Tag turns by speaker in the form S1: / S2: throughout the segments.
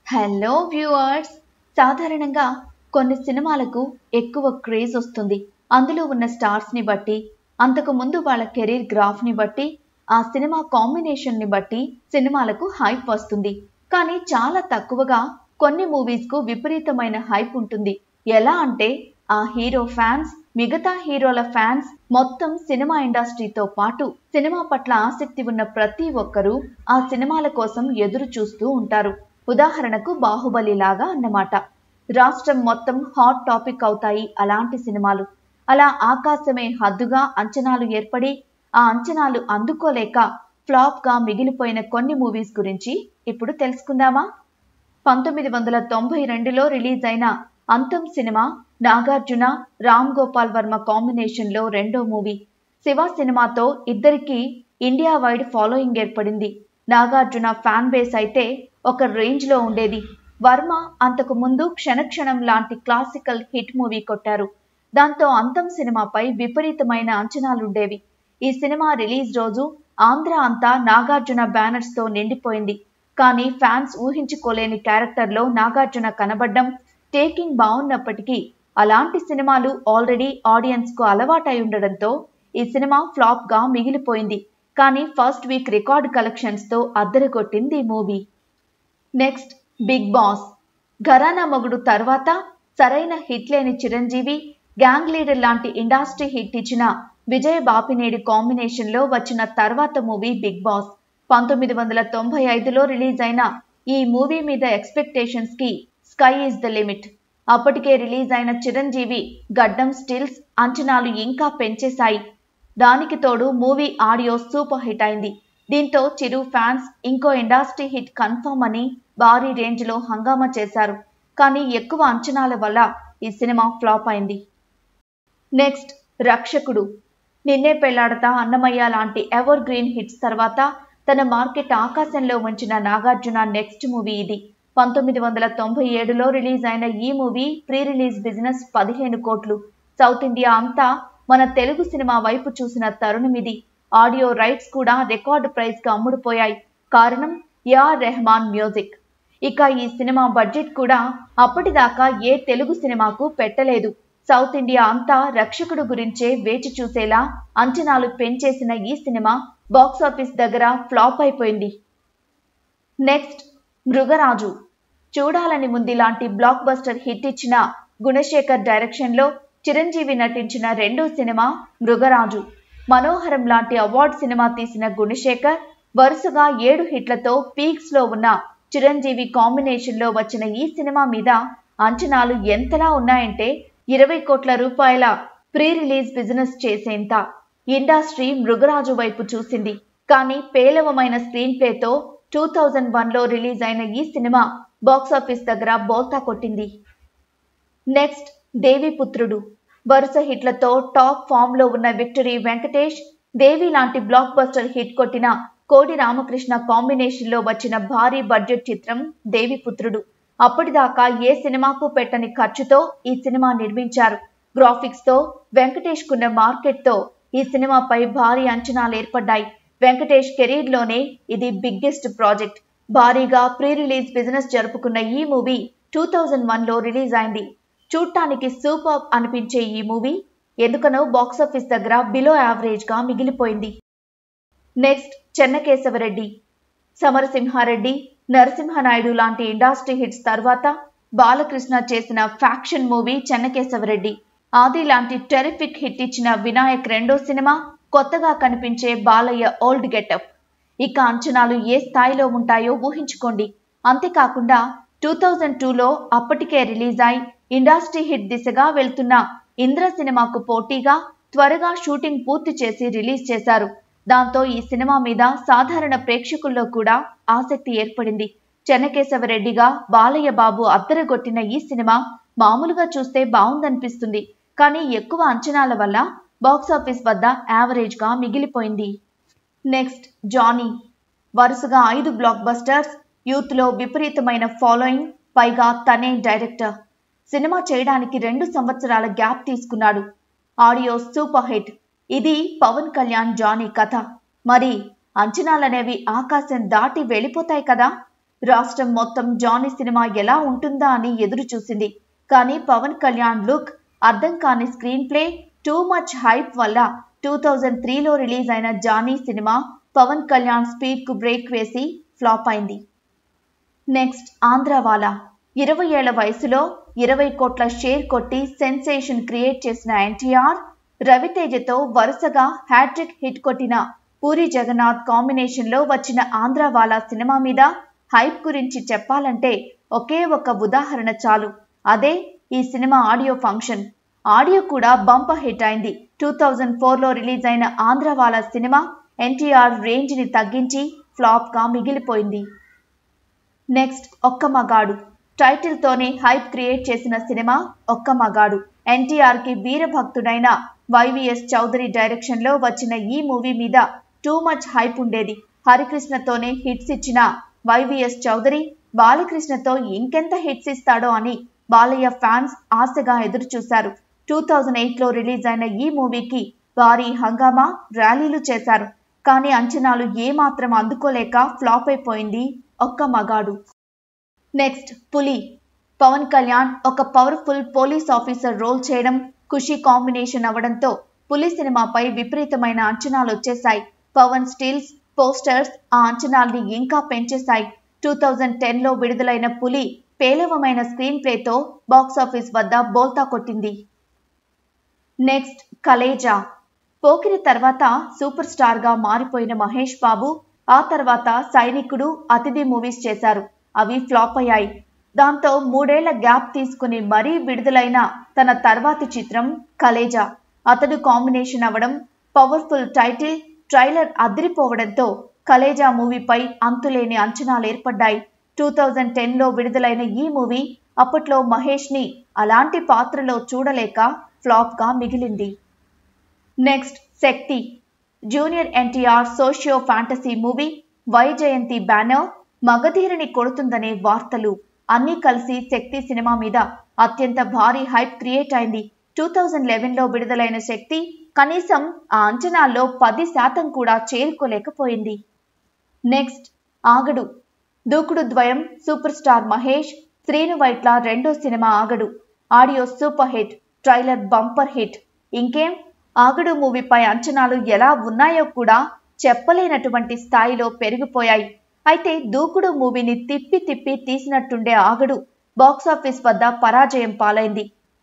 S1: hello viewers సాధారణంగా కొన్ని సినిమాలకు ఎక్కువ క్రేజ్ వస్తుంది అందులో ఉన్న స్టార్స్ ని బట్టి అంతకు ముందు వాళ్ళ కెరీర్ గ్రాఫ్ ని బట్టి ఆ సినిమా కాంబినేషన్ ని బట్టి సినిమాలకు హైప్ వస్తుంది కానీ చాలా తక్కువగా కొన్ని మూవీస్ కు విపరీతమైన హైప్ ఉంటుంది ఎలా అంటే ఆ హీరో ఫ్యాన్స్ మిగతా హీరోల ఫ్యాన్స్ మొత్తం సినిమా ఇండస్ట్రీతో పాటు సినిమా పట్ల ఆసక్తి ఉన్న ప్రతి ఒక్కరూ ఆ సినిమాల కోసం ఎదురు చూస్తూ ఉంటారు ఉదాహరణకు బాహుబలి లాగా అన్నమాట రాష్ట్రం మొత్తం హాట్ టాపిక్ అవుతాయి అలాంటి సినిమాలు అలా ఆకాశమే హద్దుగా అంచనాలు ఏర్పడి ఆ అంచనాలు అందుకోలేక ఫ్లాప్ గా మిగిలిపోయిన కొన్ని మూవీస్ గురించి ఇప్పుడు తెలుసుకుందామా పంతొమ్మిది వందల తొంభై రెండులో రిలీజ్ అయిన అంతం సినిమా నాగార్జున రామ్ గోపాల్ వర్మ కాంబినేషన్ లో రెండో మూవీ శివ సినిమాతో ఇద్దరికి ఇండియా వైడ్ ఫాలోయింగ్ ఏర్పడింది నాగార్జున ఫ్యాన్ బేస్ అయితే ఒక రేంజ్ లో ఉండేది వర్మ అంతకు ముందు క్షణక్షణం లాంటి క్లాసికల్ హిట్ మూవీ కొట్టారు దాంతో అంతం సినిమాపై విపరీతమైన అంచనాలుండేవి ఈ సినిమా రిలీజ్ రోజు ఆంధ్ర అంతా నాగార్జున బ్యానర్స్ తో నిండిపోయింది కానీ ఫ్యాన్స్ ఊహించుకోలేని క్యారెక్టర్లో నాగార్జున కనబడ్డం టేకింగ్ బాగున్నప్పటికీ అలాంటి సినిమాలు ఆల్రెడీ ఆడియన్స్ కు అలవాటై ఉండడంతో ఈ సినిమా ఫ్లాప్ గా మిగిలిపోయింది కానీ ఫస్ట్ వీక్ రికార్డ్ కలెక్షన్స్ తో అద్దరగొట్టింది ఈ movie next big boss Gharana Mogudu తర్వాత సరైన హిట్ లేని చిరంజీవి గ్యాంగ్ లీడర్ లాంటి ఇండస్ట్రీ హిట్ ఇచ్చిన విజయ్ బాపినేడి కాంబినేషన్ లో వచ్చిన తర్వాత మూవీ బిగ్ బాస్ పంతొమ్మిది వందల తొంభై ఐదులో రిలీజ్ అయిన ఈ మూవీ మీద ఎక్స్పెక్టేషన్స్ కి స్కై ఈజ్ ద లిమిట్ అప్పటికే రిలీజ్ అయిన చిరంజీవి గడ్డం స్టిల్స్ అంచనాలు ఇంకా పెంచేశాయి దానికి తోడు మూవీ ఆడియో సూపర్ హిట్ అయింది దీంతో చిరు ఫ్యాన్స్ ఇంకో ఇండస్ట్రీ హిట్ కన్ఫర్మ్ అని భారీ రేంజ్ లో హంగామా చేశారు కానీ ఎక్కువ అంచనాల వల్ల ఈ సినిమా ఫ్లాప్ అయింది నెక్స్ట్ రక్షకుడు నిన్నే పెళ్లాడతా అన్నమయ్య లాంటి ఎవర్ గ్రీన్ హిట్స్ తర్వాత తన మార్కెట్ ఆకాశంలో ఉంచిన నాగార్జున నెక్స్ట్ మూవీ ఇది పంతొమ్మిది వందల తొంభై ఏడులో రిలీజ్ అయిన ఈ మూవీ ప్రీ రిలీజ్ బిజినెస్ పదిహేను కోట్లు సౌత్ ఇండియా అంతా మన తెలుగు సినిమా వైపు చూసిన తరుణమిది ఆడియో రైట్స్ కూడా రికార్డు ప్రైస్ గా అమ్ముడుపోయాయి కారణం ఏఆర్ రెహమాన్ మ్యూజిక్ ఇక ఈ సినిమా బడ్జెట్ కూడా అప్పటిదాకా ఏ తెలుగు సినిమాకు పెట్టలేదు సౌత్ ఇండియా అంతా రక్షకుడు గురించే వేచి చూసేలా అంచనాలు పెంచేసిన ఈ సినిమా బాక్సాఫీస్ దగ్గర ఫ్లాప్ అయిపోయింది నెక్స్ట్ మృగరాజు చూడాలని ముందు లాంటి బ్లాక్ బస్టర్ హిట్ ఇచ్చిన గుణశేఖర్ డైరెక్షన్ లో చిరంజీవి నటించిన రెండో సినిమా మృగరాజు మనోహరం లాంటి అవార్డ్ సినిమా తీసిన గుణశేఖర్ వరుసగా ఏడు హిట్లతో పీక్స్ లో ఉన్న చిరంజీవి కాంబినేషన్ లో వచ్చిన ఈ సినిమా మీద అంచనాలు ఎంతలా ఉన్నాయంటే ఇరవై కోట్ల రూపాయల ప్రీ రిలీజ్ బిజినెస్ చేసేంత ఇండస్ట్రీ మృగరాజు వైపు చూసింది కానీ పేలవమైన స్క్రీన్ ప్లేతో టూ థౌజండ్ వన్లో రిలీజ్ అయిన ఈ సినిమా బాక్సాఫీస్ దగ్గర బోల్తా కొట్టింది నెక్స్ట్ దేవిపుత్రుడు వరుస హిట్లతో టాప్ ఫామ్ లో ఉన్న విక్టరీ వెంకటేష్ దేవి లాంటి బ్లాక్ బస్టర్ హిట్ కొట్టిన కోడి రామకృష్ణ కాంబినేషన్ లో వచ్చిన భారీ బడ్జెట్ చిత్రం దేవిపుత్రుడు అప్పటిదాకా ఏ సినిమాకు పెట్టని ఖర్చుతో ఈ సినిమా నిర్మించారు గ్రాఫిక్స్ తో వెంకటేష్ కున్న మార్కెట్ తో ఈ సినిమాపై భారీ అంచనాలు ఏర్పడ్డాయి వెంకటేష్ కెరీర్ లోనే ఇది బిగ్గెస్ట్ ప్రాజెక్ట్ భారీగా ప్రీ రిలీజ్ బిజినెస్ జరుపుకున్న ఈ మూవీ టూ థౌజండ్ వన్ లో రిలీజ్ అయింది చూడటానికి సూపర్ అనిపించే ఈ మూవీ ఎందుకనో బాక్సాఫీస్ దగ్గర బిలో యావరేజ్ గా మిగిలిపోయింది నెక్స్ట్ చెన్నకేశవరెడ్డి సమరసింహారెడ్డి నరసింహనాయుడు లాంటి ఇండస్ట్రీ హిట్స్ తర్వాత బాలకృష్ణ చేసిన ఫ్యాక్షన్ మూవీ చెన్నకేశవరెడ్డి ఆది లాంటి టెరిఫిక్ హిట్ ఇచ్చిన వినాయక్ రెండో సినిమా కొత్తగా కనిపించే బాలయ్య ఓల్డ్ గెటప్ ఇక అంచనాలు ఏ స్థాయిలో ఉంటాయో ఊహించుకోండి అంతేకాకుండా టూ థౌజండ్ టూలో అప్పటికే రిలీజ్ అయి ఇండస్ట్రీ హిట్ దిశగా వెళ్తున్న ఇంద్ర సినిమాకు పోటీగా త్వరగా షూటింగ్ పూర్తి చేసి రిలీజ్ చేశారు దాంతో ఈ సినిమా మీద సాధారణ ప్రేక్షకుల్లో కూడా ఆసక్తి ఏర్పడింది చెన్నకేశవరెడ్డిగా బాలయ్య బాబు అద్దరగొట్టిన ఈ సినిమా మామూలుగా చూస్తే బాగుందనిపిస్తుంది కానీ ఎక్కువ అంచనాల వల్ల బాక్సాఫీస్ వద్ద యావరేజ్ గా మిగిలిపోయింది నెక్స్ట్ జానీ వరుసగా ఐదు బ్లాక్ బస్టర్స్ యూత్ లో విపరీతమైన ఫాలోయింగ్ పైగా తనే డైరెక్టర్ సినిమా చేయడానికి రెండు సంవత్సరాల గ్యాప్ తీసుకున్నాడు ఆడియో సూపర్ హిట్ ఇది పవన్ కళ్యాణ్ జానీ కథ మరి అంచనాలనేవి ఆకాశం దాటి వెళ్ళిపోతాయి కదా రాష్ట్రం మొత్తం జానీ సినిమా ఎలా ఉంటుందా అని ఎదురు చూసింది కానీ పవన్ కళ్యాణ్ లుక్ అర్థం కాని screen play too much hype వల్ల టూ థౌజండ్ త్రీలో రిలీజ్ అయిన Johnny cinema Pawan Kalyan speed కు బ్రేక్ వేసి ఫ్లాప్ అయింది నెక్స్ట్ ఆంధ్రవాలా ఇరవై ఏళ్ల వయసులో ఇరవై కోట్ల షేర్ కొట్టి సెన్సేషన్ క్రియేట్ చేసిన ఎన్టీఆర్ రవితేజతో వరుసగా హ్యాట్రిక్ హిట్ కొట్టిన పూరి జగన్నాథ్ కాంబినేషన్ లో వచ్చిన ఆంధ్రవాలా సినిమా మీద హైప్ గురించి చెప్పాలంటే ఒకే ఒక ఉదాహరణ చాలు అదే ఈ సినిమా ఆడియో ఫంక్షన్ ఆడియో కూడా బంప హిట్ అయింది టూ థౌజండ్ ఫోర్లో రిలీజ్ అయిన ఆంధ్రవాలా సినిమా ఎన్టీఆర్ రేంజ్ ని తగ్గించి ఫ్లాప్ గా మిగిలిపోయింది నెక్స్ట్ ఒక్క మగాడు టైటిల్ తోనే హైప్ క్రియేట్ చేసిన సినిమా ఒక్క మగాడు ఎన్టీఆర్ కి వీరభక్తుడైన వైవిఎస్ చౌదరి డైరెక్షన్ లో వచ్చిన ఈ మూవీ మీద టూ మచ్ హైప్ ఉండేది హరికృష్ణతోనే హిట్స్ ఇచ్చిన వైవిఎస్ చౌదరి బాలకృష్ణతో ఇంకెంత హిట్స్ ఇస్తాడో అని బాలయ్య ఫ్యాన్స్ ఆశగా ఎదురు చూశారు టూ థౌజండ్ ఎయిట్ లో రిలీజ్ అయిన ఈ మూవీకి భారీ హంగామా ర్యాలీలు చేశారు కానీ అంచనాలు ఏమాత్రం అందుకోలేక ఫ్లాప్ అయిపోయింది ఒక్క మగాడు నెక్స్ట్ పులి పవన్ కళ్యాణ్ ఒక పవర్ఫుల్ పోలీస్ ఆఫీసర్ రోల్ చేయడం ఖుషి కాంబినేషన్ అవడంతో పులి సినిమాపై విపరీతమైన అంచనాలు వచ్చేశాయి పవన్ స్టిల్స్ పోస్టర్స్ ఆ అంచనాల్ని ఇంకా పెంచేశాయి టూ థౌజండ్ టెన్లో విడుదలైన పులి పేలవమైన స్క్రీన్ ప్లేతో బాక్సాఫీస్ వద్ద బోల్తా కొట్టింది నెక్స్ట్ కలేజా పోకిరి తర్వాత సూపర్ స్టార్ గా మారిపోయిన మహేష్ బాబు ఆ తర్వాత సైనికుడు అతిథి మూవీస్ చేశారు అవి ఫ్లాప్ అయ్యాయి దాంతో మూడేళ్ల గ్యాప్ తీసుకుని మరీ విడుదలైన తన తర్వాతి చిత్రం కలేజా అతడు కాంబినేషన్ అవడం పవర్ఫుల్ టైటిల్ ట్రైలర్ అదిరిపోవడంతో కలేజా మూవీపై అంతులేని అంచనాలు ఏర్పడ్డాయి టూ థౌజండ్ టెన్లో విడుదలైన ఈ మూవీ అప్పట్లో మహేష్ని అలాంటి పాత్రలో చూడలేక ఫ్లాప్గా మిగిలింది next Shakti junior NTR socio fantasy movie Vyjayanthi banner మగధీరుని కొడుతుందనే వార్తలు అన్నీ కలిసి శక్తి సినిమా మీద అత్యంత భారీ హైప్ క్రియేట్ అయింది టూ థౌజండ్ లెవెన్లో విడుదలైన శక్తి కనీసం ఆ అంచనాల్లో పది శాతం కూడా చేరుకోలేకపోయింది నెక్స్ట్ ఆగడు దూకుడు ద్వయం సూపర్ స్టార్ మహేష్ శ్రీను వైట్ల రెండో cinema Aagadu audio super hit trailer bumper hit ఇంకేం ఆగడు మూవీపై అంచనాలు ఎలా ఉన్నాయో కూడా చెప్పలేనటువంటి స్థాయిలో పెరిగిపోయాయి అయితే దూకుడు మూవీని తిప్పి తిప్పి తీసినట్టుండే ఆగడు బాక్సాఫీస్ వద్ద పరాజయం పాలైంది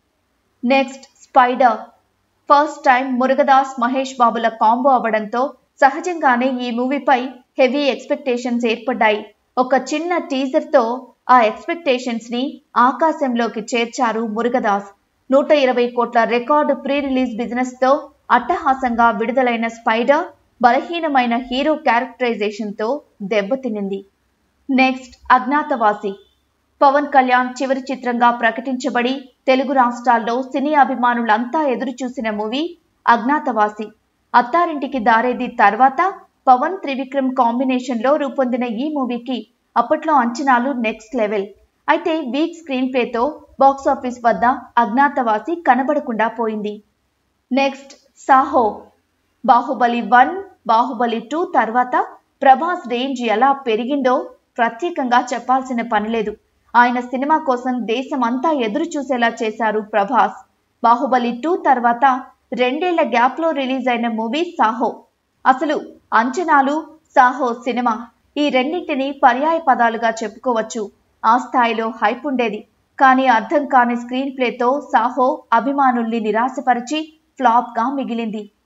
S1: next Spyder first time Murugadoss Mahesh బాబుల కాంబో అవ్వడంతో సహజంగానే ఈ మూవీపై హెవీ ఎక్స్పెక్టేషన్స్ ఏర్పడ్డాయి ఒక చిన్న టీజర్తో ఆ ఎక్స్పెక్టేషన్స్ ని ఆకాశంలోకి చేర్చారు మురుగదాస్ నూట ఇరవై కోట్ల రికార్డు ప్రీ రిలీజ్ బిజినెస్ తో అట్టహాసంగా విడుదలైన స్పైడర్ బలహీనమైన హీరో క్యారెక్టరైజేషన్ తో దెబ్బతినింది నెక్స్ట్ అజ్ఞాతవాసి పవన్ కళ్యాణ్ చివరి చిత్రంగా ప్రకటించబడి తెలుగు రాష్ట్రాల్లో సినీ అభిమానులంతా ఎదురు చూసిన మూవీ అజ్ఞాతవాసి అత్తారింటికి దారేది తర్వాత పవన్ త్రివిక్రమ్ కాంబినేషన్ లో రూపొందిన ఈ మూవీకి అప్పట్లో అంచనాలు నెక్స్ట్ లెవెల్ అయితే వీక్ స్క్రీన్ ప్లేతో బాక్సాఫీస్ వద్ద అజ్ఞాతవాసి కనబడకుండా పోయింది next Saaho Baahubali one Baahubali two తర్వాత ప్రభాస్ రేంజ్ ఎలా పెరిగిందో ప్రత్యేకంగా చెప్పాల్సిన పనిలేదు ఆయన సినిమా కోసం దేశమంతా ఎదురు చూసేలా చేశారు ప్రభాస్ బాహుబలి టూ తర్వాత రెండేళ్ల గ్యాప్ లో రిలీజ్ అయిన మూవీ సాహో అసలు అంచనాలు సాహో సినిమా ఈ రెండింటిని పర్యాయ పదాలుగా చెప్పుకోవచ్చు ఆ స్థాయిలో హైప్ ఉండేది కానీ అర్థం కాని స్క్రీన్ ప్లేతో సాహో అభిమానుల్ని నిరాశపరిచి ఫ్లాప్ గా మిగిలింది